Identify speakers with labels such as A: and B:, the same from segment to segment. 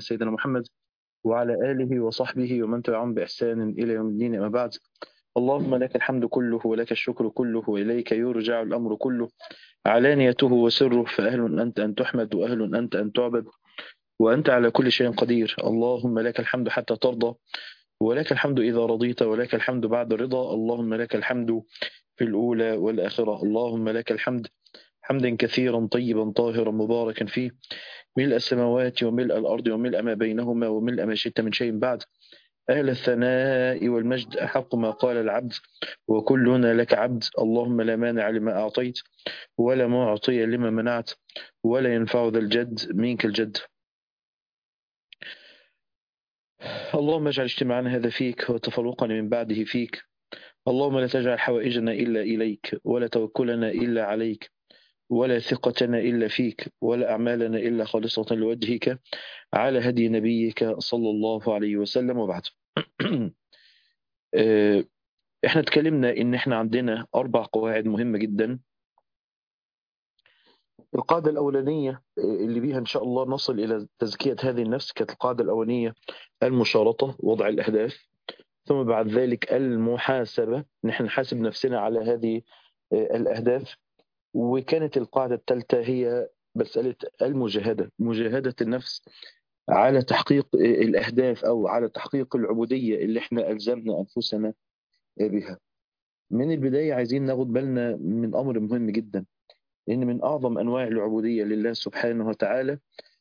A: سيدنا محمد وعلى آله وصحبه ومن تبعهم بإحسان إلى يوم الدين أما بعد اللهم لك الحمد كله ولك الشكر كله وإليك يرجع الأمر كله علانيته وسره فأهل أنت أن تحمد وأهل أنت أن تعبد وأنت على كل شيء قدير اللهم لك الحمد حتى ترضى ولك الحمد إذا رضيت ولك الحمد بعد الرضا اللهم لك الحمد في الأولى والآخرة اللهم لك الحمد حمدا كثيرا طيبا طاهرا مباركا فيه ملء السماوات وملء الأرض وملء ما بينهما وملء ما شئت من شيء بعد أهل الثناء والمجد أحق ما قال العبد وكلنا لك عبد اللهم لا مانع لما أعطيت ولا معطي لما منعت ولا ينفع ذا الجد منك الجد اللهم اجعل اجتماعنا هذا فيك وتفرقنا من بعده فيك اللهم لا تجعل حوائجنا إلا إليك ولا توكلنا إلا عليك ولا ثقتنا إلا فيك ولا أعمالنا إلا خالصة لوجهك على هدي نبيك صلى الله عليه وسلم وبعد احنا اتكلمنا ان احنا عندنا اربع قواعد مهمة جدا القاعدة الأولانية اللي بيها إن شاء الله نصل إلى تزكية هذه النفس كانت القاعدة الأولانية المشارطة وضع الأهداف ثم بعد ذلك المحاسبة نحن نحاسب نفسنا على هذه الأهداف وكانت القاعدة الثالثة هي مسألة المجاهدة مجاهدة النفس على تحقيق الأهداف أو على تحقيق العبودية اللي احنا ألزمنا أنفسنا بها من البداية عايزين ناخد بالنا من أمر مهم جدا لأن من أعظم أنواع العبودية لله سبحانه وتعالى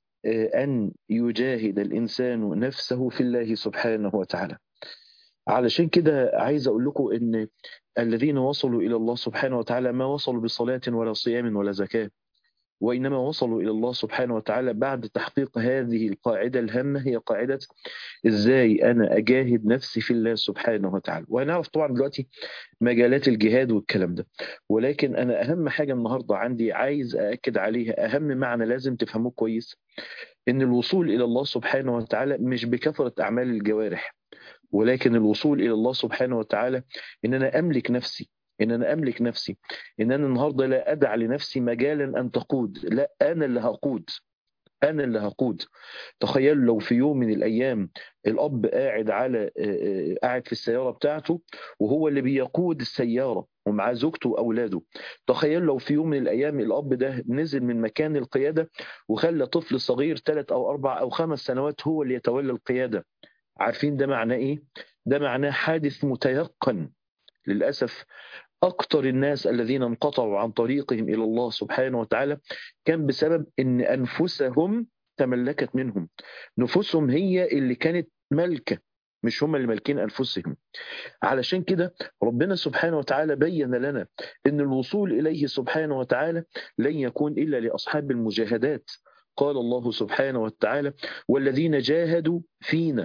A: أن يجاهد الإنسان نفسه في الله سبحانه وتعالى علشان كده عايز أقول لكم أن الذين وصلوا إلى الله سبحانه وتعالى ما وصلوا بصلاة ولا صيام ولا زكاة وإنما وصلوا إلى الله سبحانه وتعالى بعد تحقيق هذه القاعدة الهامة هي قاعدة إزاي أنا أجاهد نفسي في الله سبحانه وتعالى وهنعرف طبعا دلوقتي مجالات الجهاد والكلام ده ولكن أنا أهم حاجة النهاردة عندي عايز أأكد عليها أهم معنى لازم تفهموه كويس إن الوصول إلى الله سبحانه وتعالى مش بكثرة أعمال الجوارح ولكن الوصول إلى الله سبحانه وتعالى إن أنا أملك نفسي ان انا املك نفسي ان انا النهارده لا ادع لنفسي مجالا ان تقود لا انا اللي هقود انا اللي هقود تخيلوا لو في يوم من الايام الاب قاعد على قاعد في السياره بتاعته وهو اللي بيقود السياره ومعاه زوجته واولاده تخيلوا لو في يوم من الايام الاب ده نزل من مكان القياده وخلى طفل صغير ثلاث او اربع او خمس سنوات هو اللي يتولى القياده عارفين ده معناه ايه ده معناه حادث متيقن للاسف أكثر الناس الذين انقطعوا عن طريقهم إلى الله سبحانه وتعالى كان بسبب أن أنفسهم تملكت منهم نفوسهم هي اللي كانت ملكة مش هم اللي مالكين أنفسهم علشان كده ربنا سبحانه وتعالى بين لنا أن الوصول إليه سبحانه وتعالى لن يكون إلا لأصحاب المجاهدات قال الله سبحانه وتعالى والذين جاهدوا فينا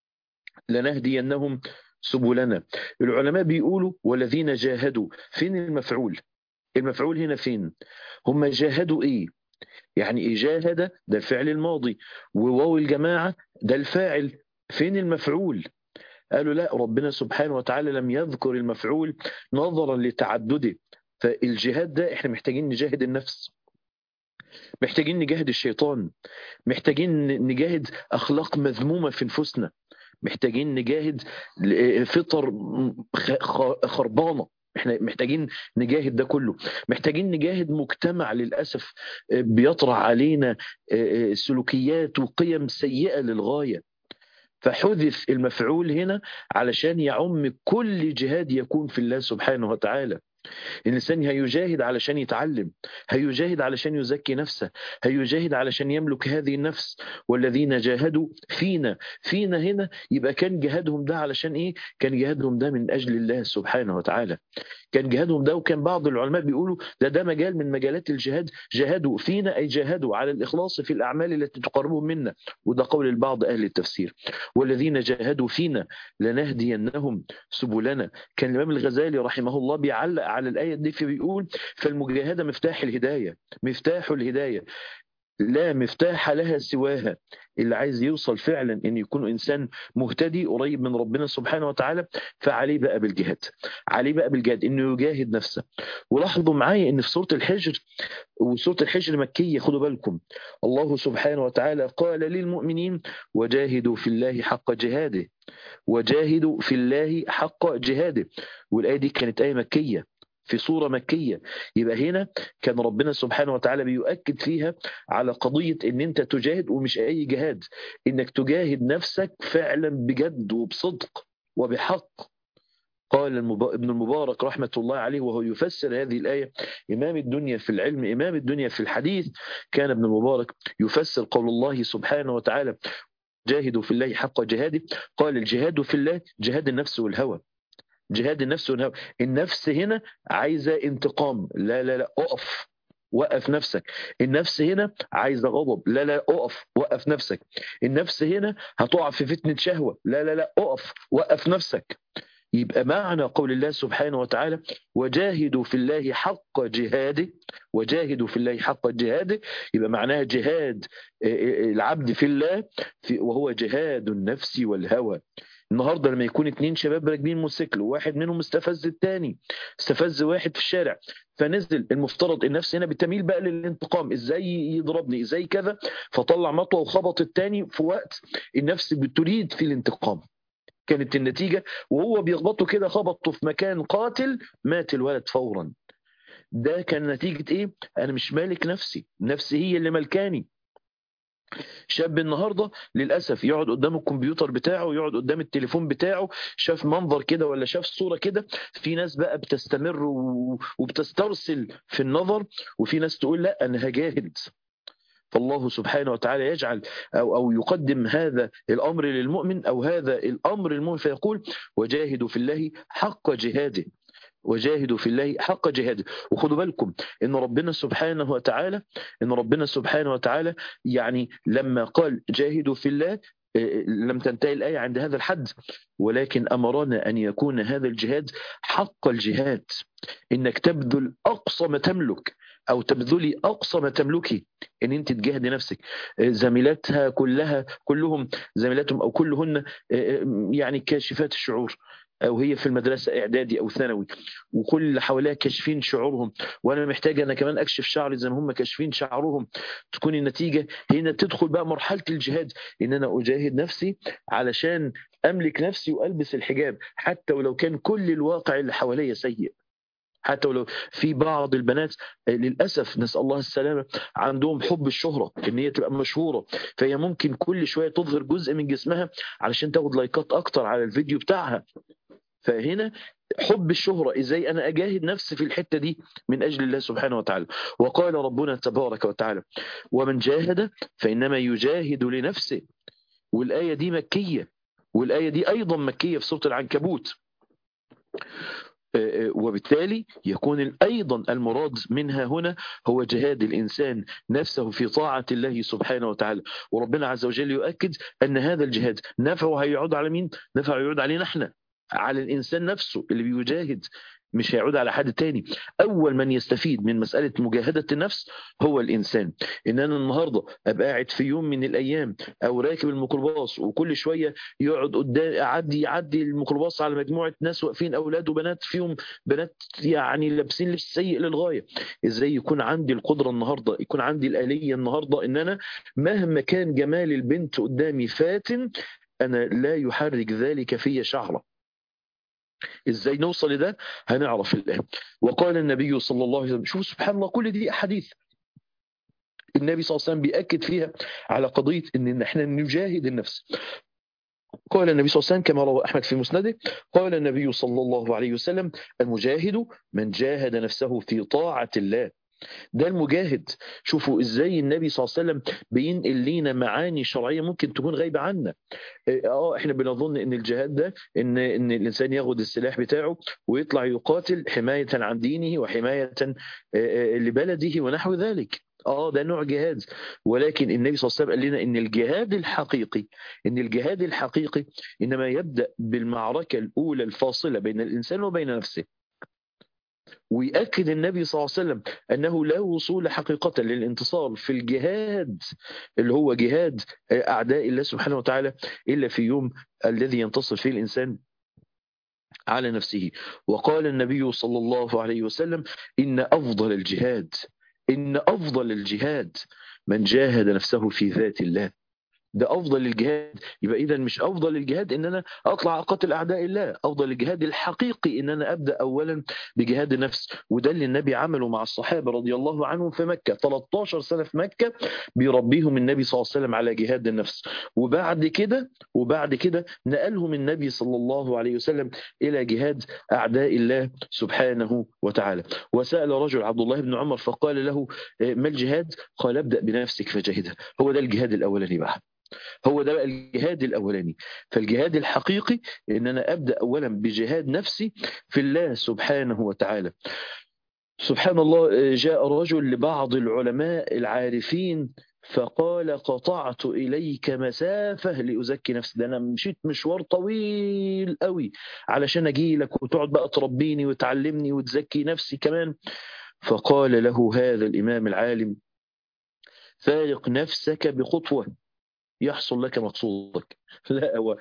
A: لنهدينهم سبلنا العلماء بيقولوا والذين جاهدوا فين المفعول المفعول هنا فين هم جاهدوا ايه يعني ايه جاهد ده الفعل الماضي وواو الجماعة ده الفاعل فين المفعول قالوا لا ربنا سبحانه وتعالى لم يذكر المفعول نظرا لتعدده فالجهاد ده احنا محتاجين نجاهد النفس محتاجين نجاهد الشيطان محتاجين نجاهد اخلاق مذمومه في نفوسنا محتاجين نجاهد فطر خربانه احنا محتاجين نجاهد ده كله محتاجين نجاهد مجتمع للاسف بيطرح علينا سلوكيات وقيم سيئه للغايه فحذف المفعول هنا علشان يعم كل جهاد يكون في الله سبحانه وتعالى الإنسان هيجاهد علشان يتعلم هيجاهد علشان يزكي نفسه هيجاهد علشان يملك هذه النفس والذين جاهدوا فينا فينا هنا يبقى كان جهادهم ده علشان إيه كان جهادهم ده من أجل الله سبحانه وتعالى كان جهادهم ده وكان بعض العلماء بيقولوا ده ده مجال من مجالات الجهاد جاهدوا فينا أي جاهدوا على الإخلاص في الأعمال التي تقربهم منا وده قول البعض أهل التفسير والذين جاهدوا فينا لنهدينهم سبلنا كان الإمام الغزالي رحمه الله بيعلق على الآية دي في بيقول فالمجاهدة مفتاح الهداية مفتاح الهداية لا مفتاح لها سواها اللي عايز يوصل فعلا ان يكون انسان مهتدي قريب من ربنا سبحانه وتعالى فعليه بقى بالجهاد عليه بقى بالجهاد انه يجاهد نفسه ولاحظوا معايا ان في سوره الحجر وسوره الحجر مكيه خدوا بالكم الله سبحانه وتعالى قال للمؤمنين وجاهدوا في الله حق جهاده وجاهدوا في الله حق جهاده والايه دي كانت ايه مكيه في صورة مكية يبقى هنا كان ربنا سبحانه وتعالى بيؤكد فيها على قضية ان انت تجاهد ومش اي جهاد انك تجاهد نفسك فعلا بجد وبصدق وبحق قال ابن المبارك رحمة الله عليه وهو يفسر هذه الآية إمام الدنيا في العلم إمام الدنيا في الحديث كان ابن المبارك يفسر قول الله سبحانه وتعالى جاهدوا في الله حق جهاده قال الجهاد في الله جهاد النفس والهوى جهاد النفس والهوى النفس هنا عايزة انتقام لا لا لا اقف وقف نفسك النفس هنا عايزة غضب لا لا اقف وقف نفسك النفس هنا هتقع في فتنة شهوة لا لا لا اقف وقف نفسك يبقى معنى قول الله سبحانه وتعالى وجاهدوا في الله حق جهاده وجاهدوا في الله حق جهاده يبقى معناها جهاد العبد في الله وهو جهاد النفس والهوى النهارده لما يكون اتنين شباب راكبين موتوسيكل وواحد منهم استفز التاني استفز واحد في الشارع فنزل المفترض النفس هنا بتميل بقى للانتقام ازاي يضربني ازاي كذا فطلع مطوه وخبط التاني في وقت النفس بتريد في الانتقام كانت النتيجة وهو بيخبطه كده خبطه في مكان قاتل مات الولد فورا ده كان نتيجة ايه انا مش مالك نفسي نفسي هي اللي ملكاني شاب النهارده للاسف يقعد قدام الكمبيوتر بتاعه يقعد قدام التليفون بتاعه شاف منظر كده ولا شاف صوره كده في ناس بقى بتستمر وبتسترسل في النظر وفي ناس تقول لا انا هجاهد فالله سبحانه وتعالى يجعل أو, أو يقدم هذا الأمر للمؤمن أو هذا الأمر للمؤمن فيقول وجاهدوا في الله حق جهاده وجاهدوا في الله حق جهاده وخدوا بالكم ان ربنا سبحانه وتعالى ان ربنا سبحانه وتعالى يعني لما قال جاهدوا في الله لم تنتهي الآية عند هذا الحد ولكن أمرنا أن يكون هذا الجهاد حق الجهاد إنك تبذل أقصى ما تملك أو تبذلي أقصى ما تملكي إن أنت تجاهدي نفسك زميلاتها كلها كلهم زميلاتهم أو كلهن يعني كاشفات الشعور او هي في المدرسه اعدادي او ثانوي وكل اللي حواليها كاشفين شعورهم وانا محتاج انا كمان اكشف شعري زي ما هم كاشفين شعرهم تكون النتيجه هنا تدخل بقى مرحله الجهاد ان انا اجاهد نفسي علشان املك نفسي والبس الحجاب حتى ولو كان كل الواقع اللي حواليا سيء حتى ولو في بعض البنات للاسف نسال الله السلامه عندهم حب الشهره ان هي تبقى مشهوره فهي ممكن كل شويه تظهر جزء من جسمها علشان تاخد لايكات اكتر على الفيديو بتاعها فهنا حب الشهرة إزاي أنا أجاهد نفسي في الحتة دي من أجل الله سبحانه وتعالى وقال ربنا تبارك وتعالى ومن جاهد فإنما يجاهد لنفسه والآية دي مكية والآية دي أيضا مكية في سورة العنكبوت وبالتالي يكون أيضا المراد منها هنا هو جهاد الإنسان نفسه في طاعة الله سبحانه وتعالى وربنا عز وجل يؤكد أن هذا الجهاد نفعه هيعود على مين؟ نفعه يعود علينا احنا على الإنسان نفسه اللي بيجاهد مش هيعود على حد تاني أول من يستفيد من مسألة مجاهدة النفس هو الإنسان إن أنا النهاردة أبقى قاعد في يوم من الأيام أو راكب الميكروباص وكل شوية يقعد قدام أعدي يعدي الميكروباص على مجموعة ناس واقفين أولاد وبنات فيهم بنات يعني لابسين لبس سيء للغاية إزاي يكون عندي القدرة النهاردة يكون عندي الآلية النهاردة إن أنا مهما كان جمال البنت قدامي فاتن أنا لا يحرك ذلك في شعره ازاي نوصل لده هنعرف الان وقال النبي صلى الله عليه وسلم شوف سبحان الله كل دي احاديث النبي صلى الله عليه وسلم بيأكد فيها على قضية ان احنا نجاهد النفس قال النبي صلى الله عليه وسلم كما روى أحمد في مسنده قال النبي صلى الله عليه وسلم المجاهد من جاهد نفسه في طاعة الله ده المجاهد شوفوا ازاي النبي صلى الله عليه وسلم بينقل لينا معاني شرعيه ممكن تكون غايبه عنا اه احنا بنظن ان الجهاد ده ان ان الانسان ياخد السلاح بتاعه ويطلع يقاتل حمايه عن دينه وحمايه لبلده ونحو ذلك اه ده نوع جهاد ولكن النبي صلى الله عليه وسلم قال لنا ان الجهاد الحقيقي ان الجهاد الحقيقي انما يبدا بالمعركه الاولى الفاصله بين الانسان وبين نفسه ويأكد النبي صلى الله عليه وسلم أنه لا وصول حقيقة للانتصار في الجهاد اللي هو جهاد أعداء الله سبحانه وتعالى إلا في يوم الذي ينتصر فيه الإنسان على نفسه وقال النبي صلى الله عليه وسلم إن أفضل الجهاد إن أفضل الجهاد من جاهد نفسه في ذات الله ده افضل الجهاد يبقى اذا مش افضل الجهاد ان انا اطلع اقاتل اعداء الله افضل الجهاد الحقيقي ان انا ابدا اولا بجهاد النفس وده اللي النبي عمله مع الصحابه رضي الله عنهم في مكه 13 سنه في مكه بيربيهم النبي صلى الله عليه وسلم على جهاد النفس وبعد كده وبعد كده نقلهم النبي صلى الله عليه وسلم الى جهاد اعداء الله سبحانه وتعالى وسال رجل عبد الله بن عمر فقال له ما الجهاد قال ابدا بنفسك فجاهدها هو ده الجهاد الاولاني بقى هو ده بقى الجهاد الاولاني فالجهاد الحقيقي ان انا ابدا اولا بجهاد نفسي في الله سبحانه وتعالى سبحان الله جاء رجل لبعض العلماء العارفين فقال قطعت إليك مسافة لأزكي نفسي ده أنا مشيت مشوار طويل قوي علشان أجي لك وتقعد بقى تربيني وتعلمني وتزكي نفسي كمان فقال له هذا الإمام العالم فارق نفسك بخطوة يحصل لك مقصودك لا هو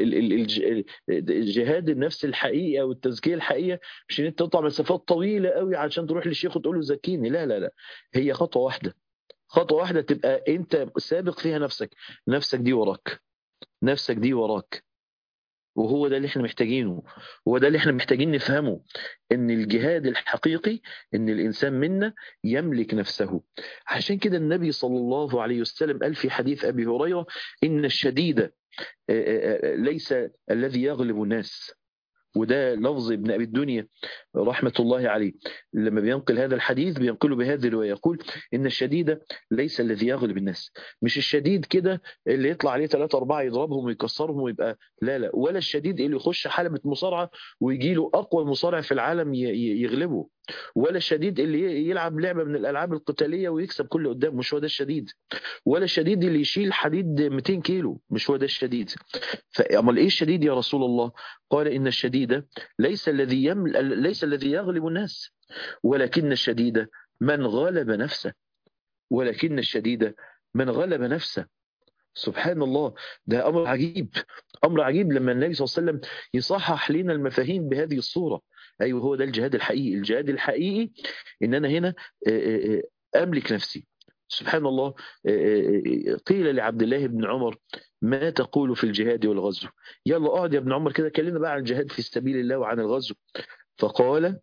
A: الجهاد النفس الحقيقي او التزكيه الحقيقيه مش ان انت تقطع مسافات طويله قوي عشان تروح للشيخ وتقول له زكيني لا لا لا هي خطوه واحده خطوه واحده تبقى انت سابق فيها نفسك نفسك دي وراك نفسك دي وراك وهو ده اللي احنا محتاجينه هو ده اللي احنا محتاجين نفهمه ان الجهاد الحقيقي ان الانسان منا يملك نفسه عشان كده النبي صلى الله عليه وسلم قال في حديث ابي هريره ان الشديد ليس الذي يغلب الناس وده لفظ ابن ابي الدنيا رحمه الله عليه لما بينقل هذا الحديث بينقله بهذه الروايه يقول ان الشديد ليس الذي يغلب الناس مش الشديد كده اللي يطلع عليه ثلاثة أربعة يضربهم ويكسرهم ويبقى لا لا ولا الشديد اللي يخش حلبة مصارعة ويجي له أقوى مصارع في العالم يغلبه ولا الشديد اللي يلعب لعبة من الألعاب القتالية ويكسب كل قدام مش هو ده الشديد ولا الشديد اللي يشيل حديد 200 كيلو مش هو ده الشديد فأمال إيه الشديد يا رسول الله قال إن الشديد ليس الذي يمل... ليس الذي يغلب الناس ولكن الشديد من غلب نفسه ولكن الشديد من غلب نفسه سبحان الله ده أمر عجيب أمر عجيب لما النبي صلى الله عليه وسلم يصحح لنا المفاهيم بهذه الصورة أيوه هو ده الجهاد الحقيقي الجهاد الحقيقي إن أنا هنا أملك نفسي سبحان الله قيل لعبد الله بن عمر ما تقول في الجهاد والغزو يلا اقعد يا ابن عمر كده كلمنا بقى عن الجهاد في سبيل الله وعن الغزو فقال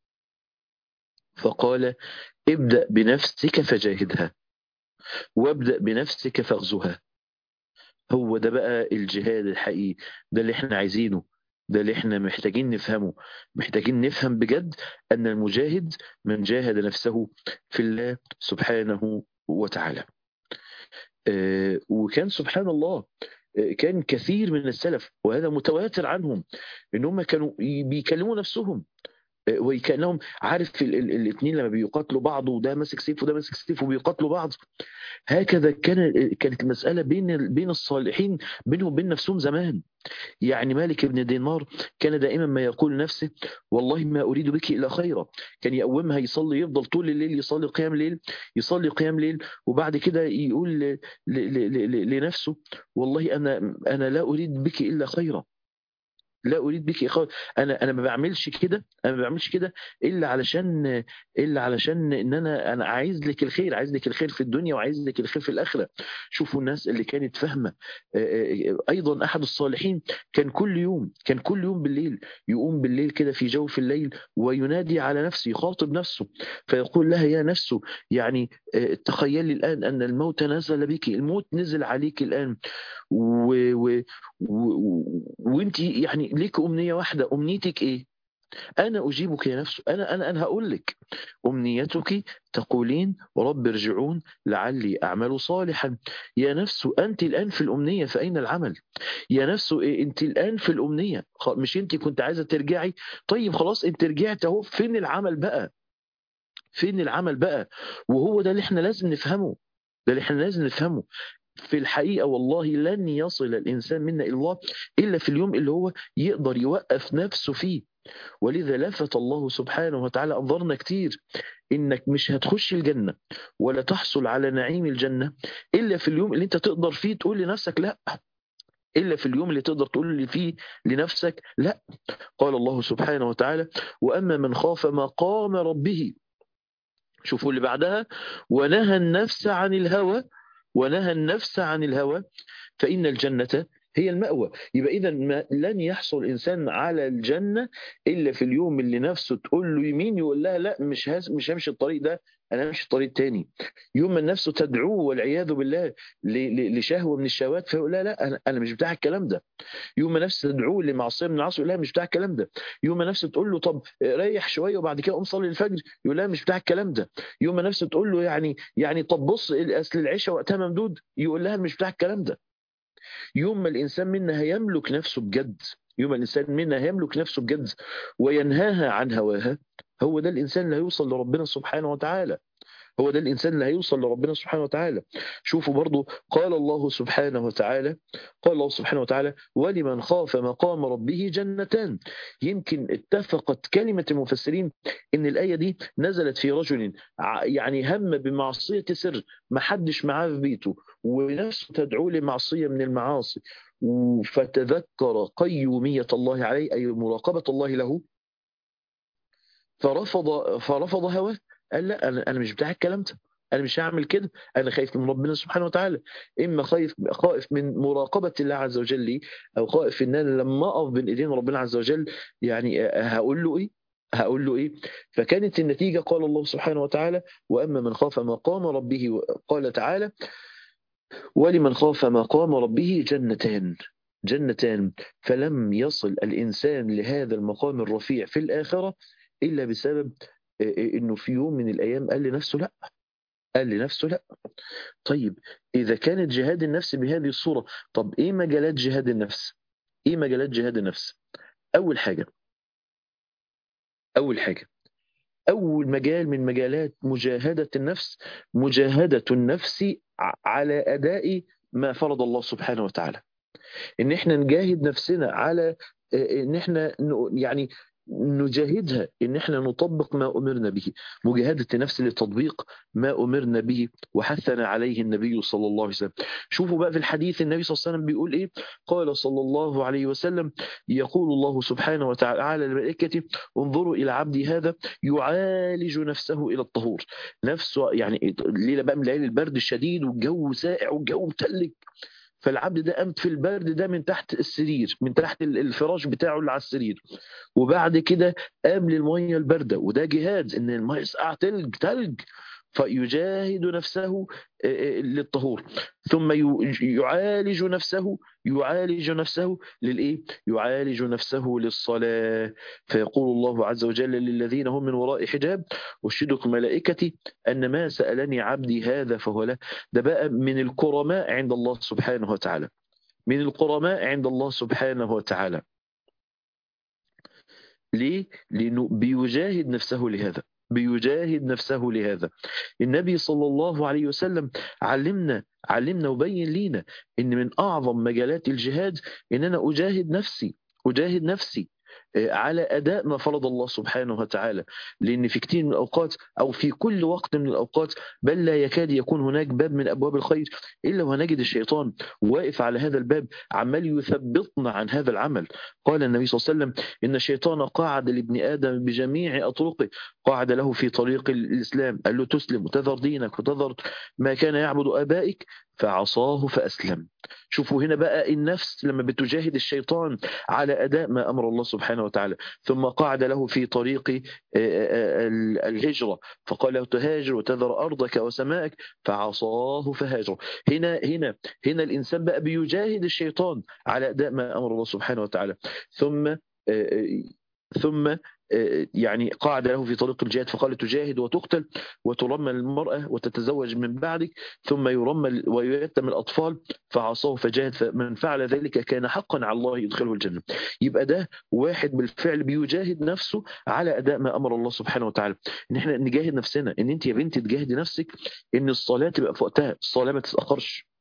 A: فقال ابدأ بنفسك فجاهدها وابدأ بنفسك فاغزوها هو ده بقى الجهاد الحقيقي ده اللي احنا عايزينه ده اللي احنا محتاجين نفهمه محتاجين نفهم بجد أن المجاهد من جاهد نفسه في الله سبحانه وتعالى آه وكان سبحان الله آه كان كثير من السلف وهذا متواتر عنهم ان هم كانوا بيكلموا نفسهم آه وكانهم عارف الاثنين لما بيقاتلوا بعض وده ماسك سيف وده ماسك سيف وبيقاتلوا بعض هكذا كان كانت المساله بين بين الصالحين بينهم وبين نفسهم زمان يعني مالك بن دينار كان دائما ما يقول لنفسه والله ما أريد بك إلا خيرا كان يقومها يصلي يفضل طول الليل يصلي قيام ليل يصلي قيام ليل وبعد كده يقول لنفسه والله أنا أنا لا أريد بك إلا خيرا لا اريد بك اخوة انا انا ما بعملش كده انا ما بعملش كده الا علشان الا علشان ان انا انا عايز لك الخير عايز لك الخير في الدنيا وعايز لك الخير في الاخره شوفوا الناس اللي كانت فاهمه ايضا احد الصالحين كان كل يوم كان كل يوم بالليل يقوم بالليل كده في جوف الليل وينادي على نفسه يخاطب نفسه فيقول لها يا نفس يعني تخيلي الان ان الموت نزل بك الموت نزل عليك الان و... و... و... وانت يعني ليك امنيه واحده امنيتك ايه انا اجيبك يا نفس انا انا انا هقول لك امنيتك تقولين رب ارجعون لعلي اعمل صالحا يا نفس انت الان في الامنيه فاين العمل يا نفس إيه انت الان في الامنيه مش انت كنت عايزه ترجعي طيب خلاص انت رجعت اهو فين العمل بقى فين العمل بقى وهو ده اللي احنا لازم نفهمه ده اللي احنا لازم نفهمه في الحقيقة والله لن يصل الإنسان منا إلى الله إلا في اليوم اللي هو يقدر يوقف نفسه فيه ولذا لفت الله سبحانه وتعالى أنظرنا كتير إنك مش هتخش الجنة ولا تحصل على نعيم الجنة إلا في اليوم اللي أنت تقدر فيه تقول لنفسك لا إلا في اليوم اللي تقدر تقول فيه لنفسك لا قال الله سبحانه وتعالى وأما من خاف مقام ربه شوفوا اللي بعدها ونهى النفس عن الهوى ونهى النفس عن الهوى فإن الجنة هي المأوى يبقى إذا لن يحصل إنسان على الجنة إلا في اليوم اللي نفسه تقول له يمين يقول لها لا مش هز مش همشي الطريق ده أنا همشي الطريق تاني يوم ما نفسه تدعوه والعياذ بالله لشهوة من الشهوات فيقول لها لا أنا, أنا مش بتاع الكلام ده يوم ما نفسه تدعوه لمعصية من العصر يقول لها مش بتاع الكلام ده يوم ما نفسه تقول له طب ريح شوية وبعد كده قوم صلي الفجر يقول لها مش بتاع الكلام ده يوم ما نفسه تقول له يعني يعني طب بص أصل العشاء وقتها ممدود يقول لها مش بتاع الكلام ده يوم ما الإنسان منا هيملك نفسه بجد يوم ما الإنسان منا هيملك نفسه بجد وينهاها عن هواها هو ده الإنسان اللي هيوصل لربنا سبحانه وتعالى هو ده الإنسان اللي هيوصل لربنا سبحانه وتعالى شوفوا برضو قال الله سبحانه وتعالى قال الله سبحانه وتعالى ولمن خاف مقام ربه جنتان يمكن اتفقت كلمة المفسرين إن الآية دي نزلت في رجل يعني هم بمعصية سر ما حدش معاه في بيته ونفسه تدعو لمعصية من المعاصي فتذكر قيومية الله عليه أي مراقبة الله له فرفض فرفض هواه قال لا انا انا مش بتاع الكلام ده انا مش هعمل كده انا خايف من ربنا سبحانه وتعالى اما خايف خائف من مراقبه الله عز وجل لي او خائف ان انا لما اقف بين ايدين ربنا عز وجل يعني هقول له ايه هقول له ايه فكانت النتيجه قال الله سبحانه وتعالى واما من خاف مقام ربه قال تعالى ولمن خاف مقام ربه جنتان جنتان فلم يصل الانسان لهذا المقام الرفيع في الاخره الا بسبب انه في يوم من الايام قال لنفسه لا قال لنفسه لا طيب اذا كانت جهاد النفس بهذه الصوره طب ايه مجالات جهاد النفس ايه مجالات جهاد النفس اول حاجه اول حاجه اول مجال من مجالات مجاهده النفس مجاهده النفس على اداء ما فرض الله سبحانه وتعالى ان احنا نجاهد نفسنا على ان احنا يعني نجاهدها ان احنا نطبق ما امرنا به مجاهده النفس لتطبيق ما امرنا به وحثنا عليه النبي صلى الله عليه وسلم شوفوا بقى في الحديث النبي صلى الله عليه وسلم بيقول ايه قال صلى الله عليه وسلم يقول الله سبحانه وتعالى للملائكه انظروا الى عبدي هذا يعالج نفسه الى الطهور نفسه يعني ليله بقى من ليالي البرد الشديد والجو ساقع والجو متلج فالعبد ده قام في البرد ده من تحت السرير من تحت الفراش بتاعه اللي على السرير وبعد كده قام للميه البارده وده جهاد ان الميه ساقعه تلج تلج فيجاهد نفسه للطهور ثم يعالج نفسه يعالج نفسه للايه يعالج نفسه للصلاه فيقول الله عز وجل للذين هم من وراء حجاب اشهدك ملائكتي ان ما سالني عبدي هذا فهو له ده بقى من الكرماء عند الله سبحانه وتعالى من الكرماء عند الله سبحانه وتعالى ليه لانه بيجاهد نفسه لهذا بيجاهد نفسه لهذا النبي صلى الله عليه وسلم علمنا علمنا وبين لينا ان من اعظم مجالات الجهاد ان انا اجاهد نفسي اجاهد نفسي على اداء ما فرض الله سبحانه وتعالى لان في كثير من الاوقات او في كل وقت من الاوقات بل لا يكاد يكون هناك باب من ابواب الخير الا وهنجد الشيطان واقف على هذا الباب عمال يثبطنا عن هذا العمل قال النبي صلى الله عليه وسلم ان الشيطان قاعد لابن ادم بجميع اطرقه قاعد له في طريق الاسلام قال له تسلم وتذر دينك وتذر ما كان يعبد ابائك فعصاه فأسلم شوفوا هنا بقى النفس لما بتجاهد الشيطان على أداء ما أمر الله سبحانه وتعالى ثم قعد له في طريق الهجرة فقال له تهاجر وتذر أرضك وسمائك فعصاه فهاجر هنا هنا هنا الإنسان بقى بيجاهد الشيطان على أداء ما أمر الله سبحانه وتعالى ثم ثم يعني قعد له في طريق الجهاد فقال تجاهد وتقتل وترمى المرأة وتتزوج من بعدك ثم يرمى ويتم الأطفال فعصاه فجاهد فمن فعل ذلك كان حقا على الله يدخله الجنة يبقى ده واحد بالفعل بيجاهد نفسه على أداء ما أمر الله سبحانه وتعالى إن احنا نجاهد نفسنا إن أنت يا بنتي تجاهدي نفسك إن الصلاة تبقى في وقتها الصلاة ما تتأخرش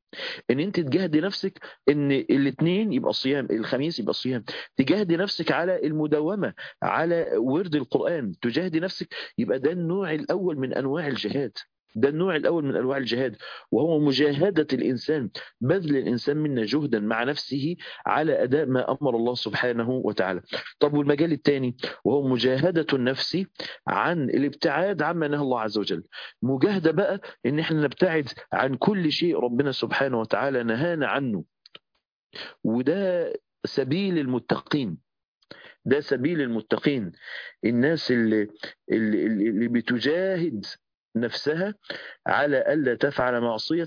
A: ان انت تجاهدي نفسك ان الاثنين يبقى صيام الخميس يبقى صيام تجاهدي نفسك على المداومه على ورد القران تجاهدي نفسك يبقى ده النوع الاول من انواع الجهاد ده النوع الأول من أنواع الجهاد وهو مجاهدة الإنسان بذل الإنسان منا جهدا مع نفسه على أداء ما أمر الله سبحانه وتعالى طب والمجال الثاني وهو مجاهدة النفس عن الابتعاد عما نهى الله عز وجل مجاهدة بقى إن احنا نبتعد عن كل شيء ربنا سبحانه وتعالى نهانا عنه وده سبيل المتقين ده سبيل المتقين الناس اللي, اللي, اللي بتجاهد نفسها على ألا تفعل معصية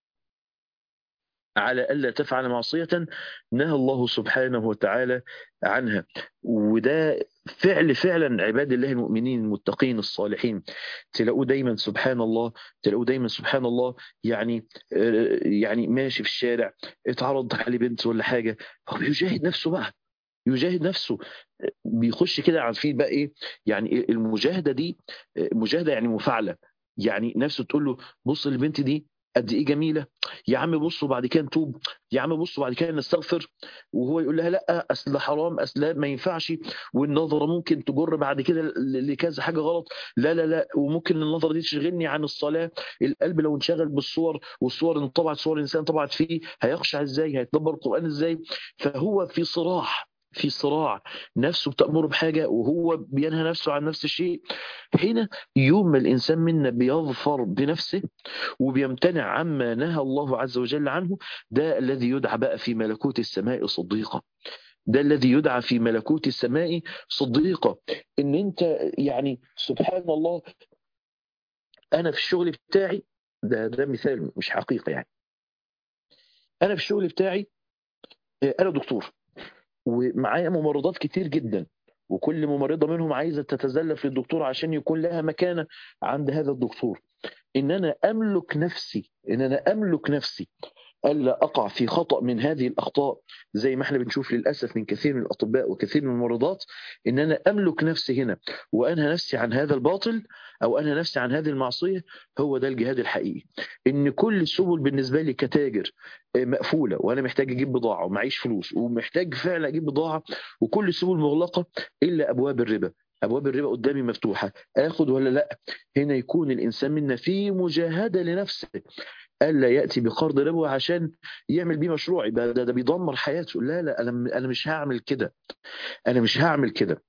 A: على ألا تفعل معصية نهى الله سبحانه وتعالى عنها وده فعل فعلا عباد الله المؤمنين المتقين الصالحين تلاقوه دايما سبحان الله تلاقوه دايما سبحان الله يعني يعني ماشي في الشارع اتعرض عليه بنت ولا حاجة هو بيجاهد نفسه بقى يجاهد نفسه بيخش كده عارفين بقى ايه يعني المجاهده دي مجاهده يعني مفاعله يعني نفسه تقول له بص البنت دي قد ايه جميله يا عم بصوا بعد كده نتوب يا عم بصوا بعد كده نستغفر وهو يقول لها لا اصل حرام اصل ما ينفعش والنظره ممكن تجر بعد كده لكذا حاجه غلط لا لا لا وممكن النظره دي تشغلني عن الصلاه القلب لو انشغل بالصور والصور انطبعت صور الانسان طبعت فيه هيخشع ازاي هيتدبر القران ازاي فهو في صراع في صراع نفسه بتأمره بحاجة وهو بينهى نفسه عن نفس الشيء هنا يوم ما الإنسان منا بيظفر بنفسه وبيمتنع عما نهى الله عز وجل عنه ده الذي يدعى بقى في ملكوت السماء صديقا ده الذي يدعى في ملكوت السماء صديقة ان انت يعني سبحان الله انا في الشغل بتاعي ده ده مثال مش حقيقة يعني انا في الشغل بتاعي انا دكتور ومعايا ممرضات كتير جدا وكل ممرضة منهم عايزة تتزلف للدكتور عشان يكون لها مكانة عند هذا الدكتور إن أنا أملك نفسي إن أنا أملك نفسي ألا أقع في خطأ من هذه الأخطاء زي ما احنا بنشوف للأسف من كثير من الأطباء وكثير من الممرضات إن أنا أملك نفسي هنا وأنهى نفسي عن هذا الباطل أو أنهى نفسي عن هذه المعصية هو ده الجهاد الحقيقي إن كل السبل بالنسبة لي كتاجر مقفولة وأنا محتاج أجيب بضاعة ومعيش فلوس ومحتاج فعلا أجيب بضاعة وكل السبل مغلقة إلا أبواب الربا ابواب الربا قدامي مفتوحه اخد ولا لا هنا يكون الانسان منا في مجاهده لنفسه الا ياتي بقرض ربوي عشان يعمل بيه مشروع يبقى ده, ده بيدمر حياته لا لا انا انا مش هعمل كده انا مش هعمل كده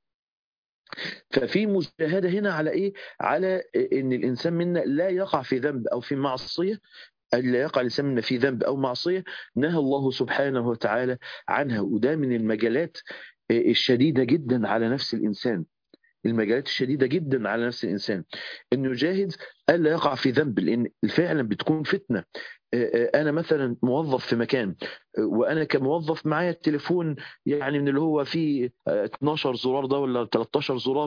A: ففي مجاهده هنا على ايه على ان الانسان منا لا يقع في ذنب او في معصيه لا يقع الانسان منا في ذنب او معصيه نهى الله سبحانه وتعالى عنها وده من المجالات الشديده جدا على نفس الانسان المجالات الشديدة جدا على نفس الإنسان أنه يجاهد ألا يقع في ذنب لأن فعلا بتكون فتنة أنا مثلا موظف في مكان وأنا كموظف معايا التليفون يعني من اللي هو فيه 12 زرار ده ولا 13 زرار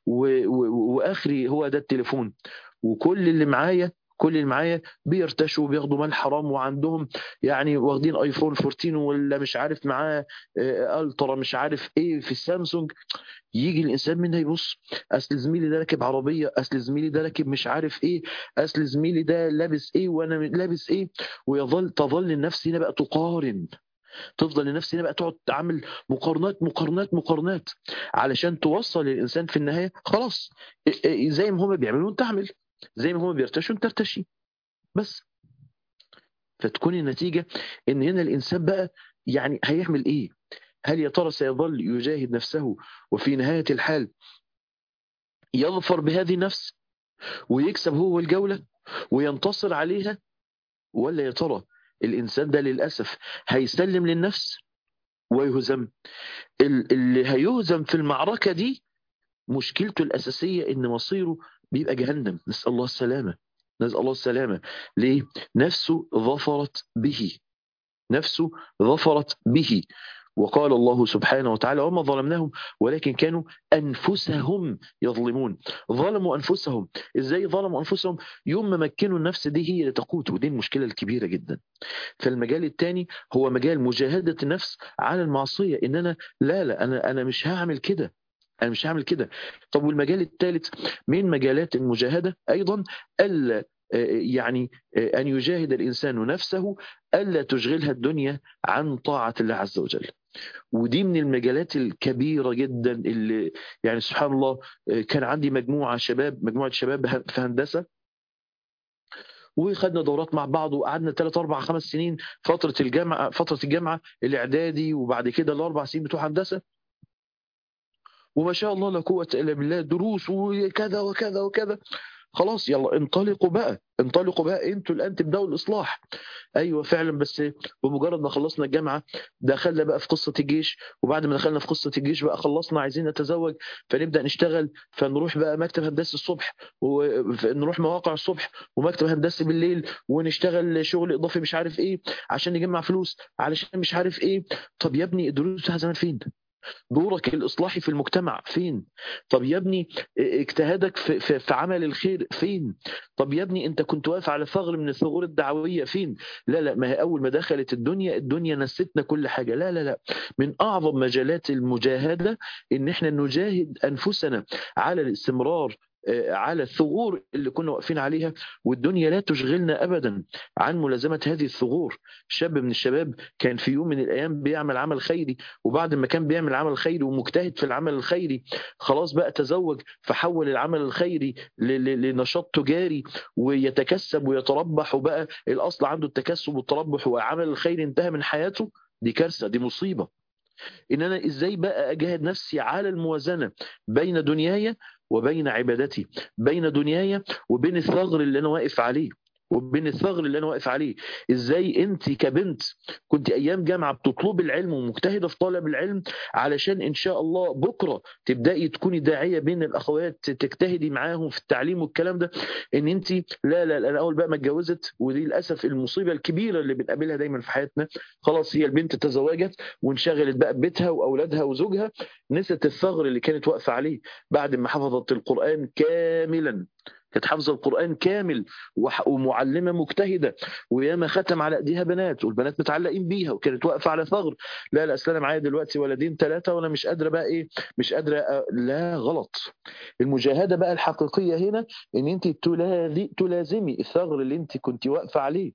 A: وآخري هو ده التليفون وكل اللي معايا كل اللي معايا بيرتشوا وبياخدوا مال حرام وعندهم يعني واخدين ايفون 14 ولا مش عارف معاه الترا مش عارف ايه في السامسونج يجي الانسان منها يبص اصل زميلي ده راكب عربيه اصل زميلي ده راكب مش عارف ايه اصل زميلي ده لابس ايه وانا لابس ايه ويظل تظل النفس هنا بقى تقارن تفضل النفس هنا بقى تقعد تعمل مقارنات مقارنات مقارنات علشان توصل للانسان في النهايه خلاص زي ما هم بيعملوا انت اعمل زي ما هم بيرتشوا انت ارتشي بس فتكون النتيجة ان هنا الانسان بقى يعني هيعمل ايه هل يا ترى سيظل يجاهد نفسه وفي نهاية الحال يظفر بهذه النفس ويكسب هو الجولة وينتصر عليها ولا يا ترى الإنسان ده للأسف هيسلم للنفس ويهزم اللي هيهزم في المعركة دي مشكلته الأساسية إن مصيره بيبقى جهنم نسأل الله السلامة نسأل الله السلامة ليه؟ نفسه ظفرت به نفسه ظفرت به وقال الله سبحانه وتعالى وما ظلمناهم ولكن كانوا أنفسهم يظلمون ظلموا أنفسهم إزاي ظلموا أنفسهم يوم ما مكنوا النفس دي هي اللي تقوت ودي المشكلة الكبيرة جدا فالمجال الثاني هو مجال مجاهدة النفس على المعصية إن أنا لا لا أنا, أنا مش هعمل كده انا مش هعمل كده طب والمجال الثالث من مجالات المجاهده ايضا الا يعني أن يجاهد الإنسان نفسه ألا تشغلها الدنيا عن طاعة الله عز وجل ودي من المجالات الكبيرة جدا اللي يعني سبحان الله كان عندي مجموعة شباب مجموعة شباب في هندسة وخدنا دورات مع بعض وقعدنا 3 4 5 سنين فتره الجامعه فتره الجامعه الاعدادي وبعد كده الاربع سنين بتوع هندسه وما شاء الله لا قوه الا بالله دروس وكذا وكذا وكذا خلاص يلا انطلقوا بقى انطلقوا بقى انتوا الان تبداوا الاصلاح ايوه فعلا بس بمجرد ما خلصنا الجامعه دخلنا بقى في قصه الجيش وبعد ما دخلنا في قصه الجيش بقى خلصنا عايزين نتزوج فنبدا نشتغل فنروح بقى مكتب هندسه الصبح ونروح مواقع الصبح ومكتب هندسه بالليل ونشتغل شغل اضافي مش عارف ايه عشان نجمع فلوس علشان مش عارف ايه طب يا ابني الدروس بتاع زمان فين؟ دورك الإصلاحي في المجتمع فين طب يا ابني اجتهادك في, في, في عمل الخير فين طب يا ابني انت كنت واقف على ثغر من الثغور الدعوية فين لا لا ما هي أول ما دخلت الدنيا الدنيا نستنا كل حاجة لا لا لا من أعظم مجالات المجاهدة إن احنا نجاهد أنفسنا على الاستمرار على الثغور اللي كنا واقفين عليها والدنيا لا تشغلنا ابدا عن ملازمه هذه الثغور شاب من الشباب كان في يوم من الايام بيعمل عمل خيري وبعد ما كان بيعمل عمل خيري ومجتهد في العمل الخيري خلاص بقى تزوج فحول العمل الخيري لنشاط تجاري ويتكسب ويتربح وبقى الاصل عنده التكسب والتربح وعمل الخير انتهى من حياته دي كارثه دي مصيبه ان انا ازاي بقى اجاهد نفسي على الموازنه بين دنياي وبين عبادتي بين دنياي وبين الثغر اللي انا واقف عليه وبين الثغر اللي انا واقف عليه ازاي انت كبنت كنت ايام جامعه بتطلب العلم ومجتهده في طلب العلم علشان ان شاء الله بكره تبداي تكوني داعيه بين الاخوات تجتهدي معاهم في التعليم والكلام ده ان انت لا لا انا اول بقى ما اتجوزت ودي للاسف المصيبه الكبيره اللي بنقابلها دايما في حياتنا خلاص هي البنت تزوجت وانشغلت بقى ببيتها واولادها وزوجها نسيت الثغر اللي كانت واقفه عليه بعد ما حفظت القران كاملا كانت حافظه القران كامل ومعلمه مجتهده وياما ختم على ايديها بنات والبنات متعلقين بيها وكانت واقفه على ثغر لا لا اصل انا معايا دلوقتي ولدين ثلاثه وانا مش قادره بقى ايه مش قادره أ... لا غلط المجاهده بقى الحقيقيه هنا ان انت تلازمي الثغر اللي انت كنت واقفه عليه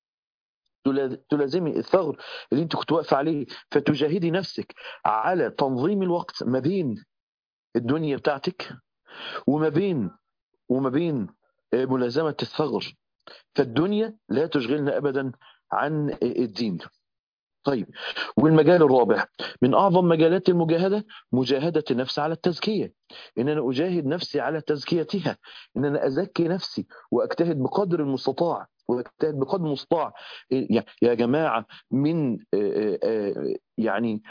A: تلازمي الثغر اللي انت كنت واقفه عليه فتجاهدي نفسك على تنظيم الوقت ما بين الدنيا بتاعتك وما بين وما بين ملازمة الثغر فالدنيا لا تشغلنا أبدا عن الدين طيب والمجال الرابع من أعظم مجالات المجاهدة مجاهدة النفس على التزكية إن أنا أجاهد نفسي على تزكيتها إن أنا أزكي نفسي وأجتهد بقدر المستطاع واجتهد بقدر المستطاع يا جماعة من يعني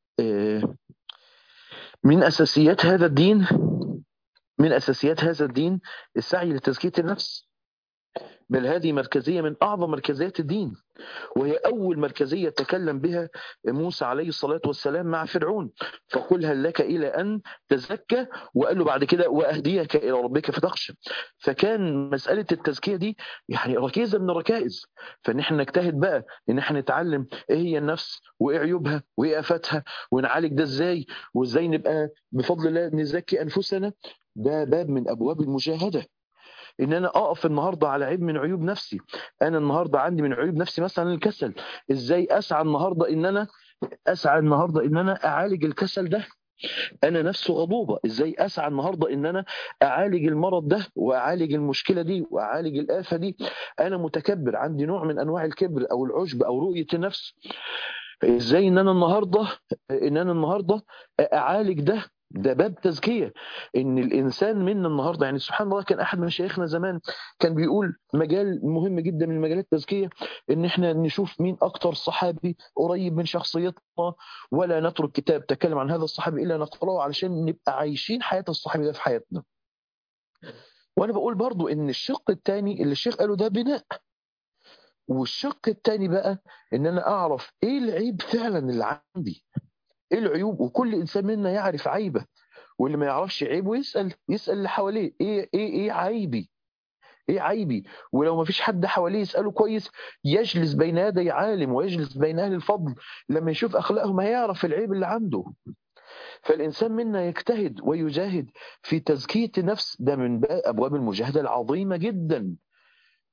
A: من أساسيات هذا الدين من أساسيات هذا الدين السعي لتزكية النفس بل هذه مركزية من أعظم مركزيات الدين وهي أول مركزية تكلم بها موسى عليه الصلاة والسلام مع فرعون فقل هل لك إلى أن تزكى وقال له بعد كده وأهديك إلى ربك فتخشى فكان مسألة التزكية دي يعني ركيزة من الركائز فنحن نجتهد بقى إن احنا نتعلم إيه هي النفس وإيه عيوبها وإيه آفاتها ونعالج ده إزاي وإزاي نبقى بفضل الله نزكي أنفسنا ده باب من أبواب المجاهدة ان انا اقف النهارده على عيب من عيوب نفسي انا النهارده عندي من عيوب نفسي مثلا الكسل ازاي اسعى النهارده ان انا اسعى النهارده ان انا اعالج الكسل ده انا نفسه غضوبه ازاي اسعى النهارده ان انا اعالج المرض ده واعالج المشكله دي واعالج الافه دي انا متكبر عندي نوع من انواع الكبر او العجب او رؤيه النفس ازاي ان انا النهارده ان انا النهارده اعالج ده ده باب تزكية ان الانسان منا النهاردة يعني سبحان الله كان احد مشايخنا زمان كان بيقول مجال مهم جدا من مجالات التزكية ان احنا نشوف مين اكتر صحابي قريب من شخصيتنا ولا نترك كتاب تكلم عن هذا الصحابي الا نقراه علشان نبقى عايشين حياة الصحابي ده في حياتنا وانا بقول برضو ان الشق الثاني اللي الشيخ قاله ده بناء والشق الثاني بقى ان انا اعرف ايه العيب فعلا اللي عندي ايه العيوب وكل انسان منا يعرف عيبه واللي ما يعرفش عيبه يسال يسال اللي حواليه ايه ايه ايه عيبي ايه عيبي ولو ما فيش حد حواليه يساله كويس يجلس بين يدي عالم ويجلس بين اهل الفضل لما يشوف اخلاقهم هيعرف العيب اللي عنده فالانسان منا يجتهد ويجاهد في تزكيه النفس ده من ابواب المجاهده العظيمه جدا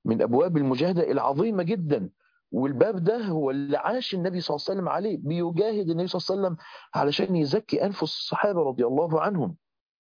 A: من ابواب المجاهده العظيمه جدا والباب ده هو اللي عاش النبي صلى الله عليه وسلم عليه بيجاهد النبي صلى الله عليه وسلم علشان يزكي انفس الصحابه رضي الله عنهم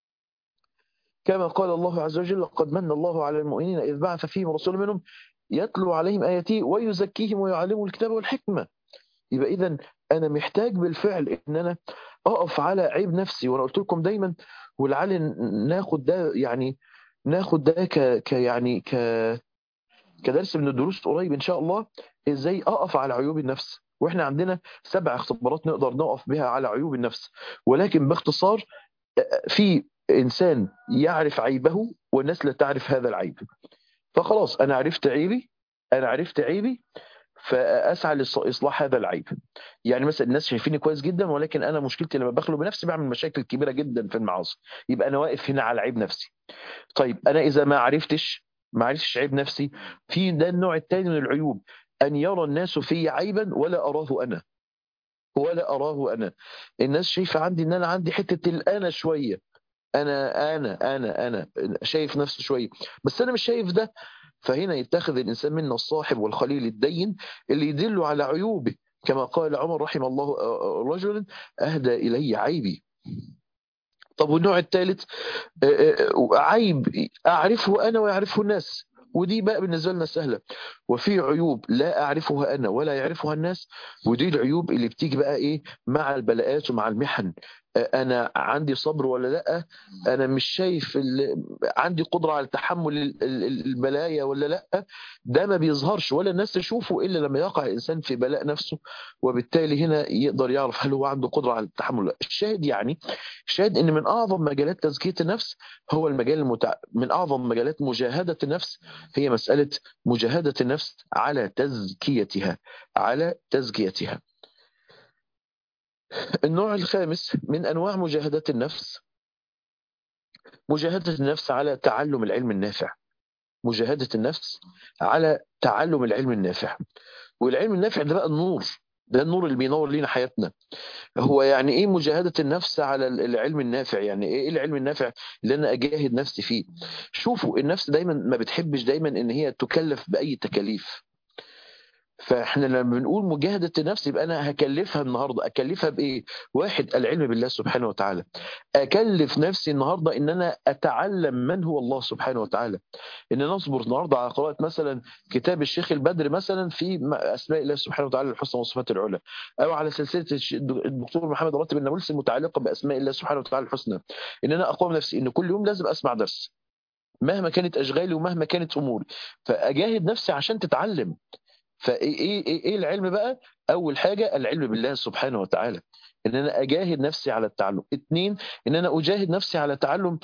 A: كما قال الله عز وجل لقد من الله على المؤمنين اذ بعث فيهم رسولا منهم يتلو عليهم اياته ويزكيهم ويعلمهم الكتاب والحكمه يبقى اذا انا محتاج بالفعل ان انا اقف على عيب نفسي وانا قلت لكم دايما ولعل ناخد ده يعني ناخد ده ك, ك يعني ك كدرس من الدروس قريب ان شاء الله ازاي اقف على عيوب النفس واحنا عندنا سبع اختبارات نقدر نقف بها على عيوب النفس ولكن باختصار في انسان يعرف عيبه والناس لا تعرف هذا العيب فخلاص انا عرفت عيبي انا عرفت عيبي فاسعى لاصلاح هذا العيب يعني مثلا الناس شايفيني كويس جدا ولكن انا مشكلتي لما بخلو بنفسي بعمل مشاكل كبيره جدا في المعاصي يبقى انا واقف هنا على عيب نفسي طيب انا اذا ما عرفتش ما عرفتش عيب نفسي في ده النوع الثاني من العيوب ان يرى الناس في عيبا ولا اراه انا ولا اراه انا الناس شايفه عندي ان انا عندي حته الانا شويه انا انا انا انا شايف نفسي شويه بس انا مش شايف ده فهنا يتخذ الانسان منا الصاحب والخليل الدين اللي يدل على عيوبه كما قال عمر رحمه الله رجلا اهدى الي عيبي طب والنوع الثالث عيب اعرفه انا ويعرفه الناس ودي بقى بالنسبه لنا سهله وفي عيوب لا اعرفها انا ولا يعرفها الناس ودي العيوب اللي بتيجي بقى ايه مع البلاءات ومع المحن انا عندي صبر ولا لا انا مش شايف عندي قدره على تحمل البلايا ولا لا ده ما بيظهرش ولا الناس تشوفه الا لما يقع الانسان في بلاء نفسه وبالتالي هنا يقدر يعرف هل هو عنده قدره على التحمل لا الشاهد يعني الشاهد ان من اعظم مجالات تزكيه النفس هو المجال المتع... من اعظم مجالات مجاهده النفس هي مساله مجاهده النفس على تزكيتها على تزكيتها النوع الخامس من انواع مجاهده النفس مجاهده النفس على تعلم العلم النافع مجاهده النفس على تعلم العلم النافع والعلم النافع ده بقى النور ده النور اللي بينور لينا حياتنا هو يعني ايه مجاهده النفس على العلم النافع يعني ايه العلم النافع اللي انا اجاهد نفسي فيه شوفوا النفس دايما ما بتحبش دايما ان هي تكلف باي تكاليف فاحنا لما بنقول مجاهده النفس يبقى انا هكلفها النهارده اكلفها بايه؟ واحد العلم بالله سبحانه وتعالى. اكلف نفسي النهارده ان انا اتعلم من هو الله سبحانه وتعالى. ان انا اصبر النهارده على قراءه مثلا كتاب الشيخ البدر مثلا في اسماء الله سبحانه وتعالى الحسنى والصفات العلى او على سلسله الدكتور محمد راتب النابلسي المتعلقه باسماء الله سبحانه وتعالى الحسنى. ان انا اقوم نفسي ان كل يوم لازم اسمع درس. مهما كانت اشغالي ومهما كانت اموري فاجاهد نفسي عشان تتعلم فايه ايه ايه العلم بقى اول حاجه العلم بالله سبحانه وتعالى ان انا اجاهد نفسي على التعلم اثنين ان انا اجاهد نفسي على تعلم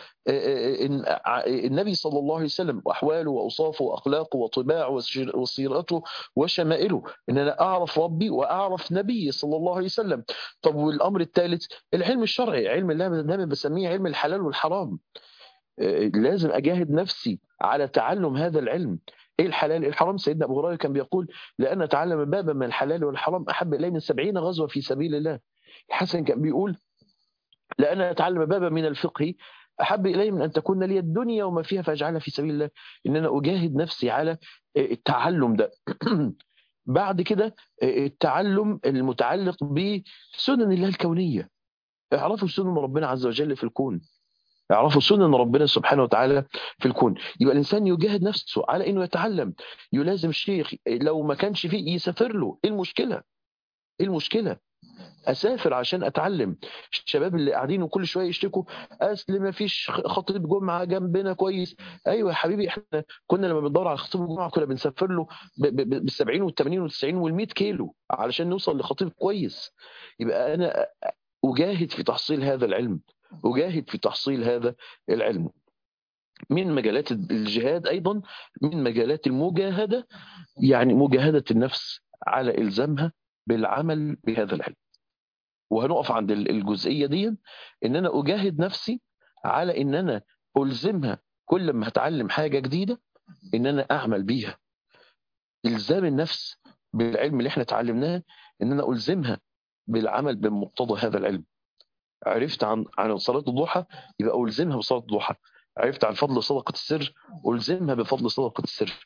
A: النبي صلى الله عليه وسلم واحواله واوصافه واخلاقه وطباعه وسيرته وشمائله ان انا اعرف ربي واعرف نبي صلى الله عليه وسلم طب والامر الثالث العلم الشرعي علم الله دايما بسميه علم الحلال والحرام لازم اجاهد نفسي على تعلم هذا العلم ايه الحلال ايه الحرام سيدنا ابو هريره كان بيقول لان اتعلم بابا من الحلال والحرام احب الي من سبعين غزوه في سبيل الله الحسن كان بيقول لان اتعلم بابا من الفقه احب الي من ان تكون لي الدنيا وما فيها فاجعلها في سبيل الله ان انا اجاهد نفسي على التعلم ده بعد كده التعلم المتعلق بسنن الله الكونيه اعرفوا سنن ربنا عز وجل في الكون يعرفوا سنن ربنا سبحانه وتعالى في الكون يبقى الانسان يجاهد نفسه على انه يتعلم يلازم الشيخ لو ما كانش فيه يسافر له ايه المشكله ايه المشكله اسافر عشان اتعلم الشباب اللي قاعدين وكل شويه يشتكوا اصل ما فيش خطيب جمعه جنبنا كويس ايوه يا حبيبي احنا كنا لما بندور على خطيب الجمعه كنا بنسافر له بال 70 وال 80 وال 90 وال 100 كيلو علشان نوصل لخطيب كويس يبقى انا اجاهد في تحصيل هذا العلم أجاهد في تحصيل هذا العلم من مجالات الجهاد أيضا من مجالات المجاهدة يعني مجاهدة النفس على إلزامها بالعمل بهذا العلم وهنقف عند الجزئية دي إن أنا أجاهد نفسي على إن أنا ألزمها كل ما هتعلم حاجة جديدة إن أنا أعمل بيها إلزام النفس بالعلم اللي احنا اتعلمناه إن أنا ألزمها بالعمل بمقتضى هذا العلم عرفت عن عن صلاه الضحى يبقى الزمها بصلاه الضحى عرفت عن فضل صدقه السر الزمها بفضل صدقه السر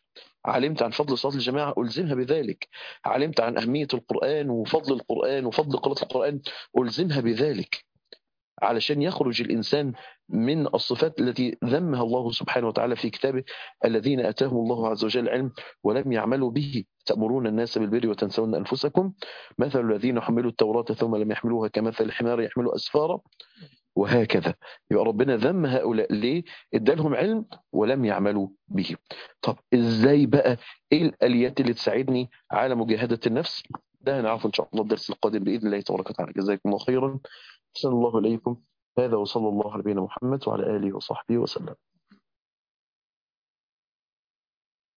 A: علمت عن فضل صلاة الجماعة ألزمها بذلك علمت عن أهمية القرآن وفضل القرآن وفضل قراءة القرآن ألزمها بذلك علشان يخرج الإنسان من الصفات التي ذمها الله سبحانه وتعالى في كتابه الذين أتاهم الله عز وجل العلم ولم يعملوا به تأمرون الناس بالبر وتنسون أنفسكم مثل الذين حملوا التوراة ثم لم يحملوها كمثل الحمار يحمل أسفارا وهكذا يبقى ربنا ذم هؤلاء ليه ادالهم علم ولم يعملوا به طب ازاي بقى ايه الاليات اللي تساعدني على مجاهده النفس ده هنعرفه ان شاء الله الدرس القادم باذن الله تبارك وتعالى جزاكم الله خيرا احسن الله اليكم هذا وصلى الله على نبينا محمد وعلى اله وصحبه وسلم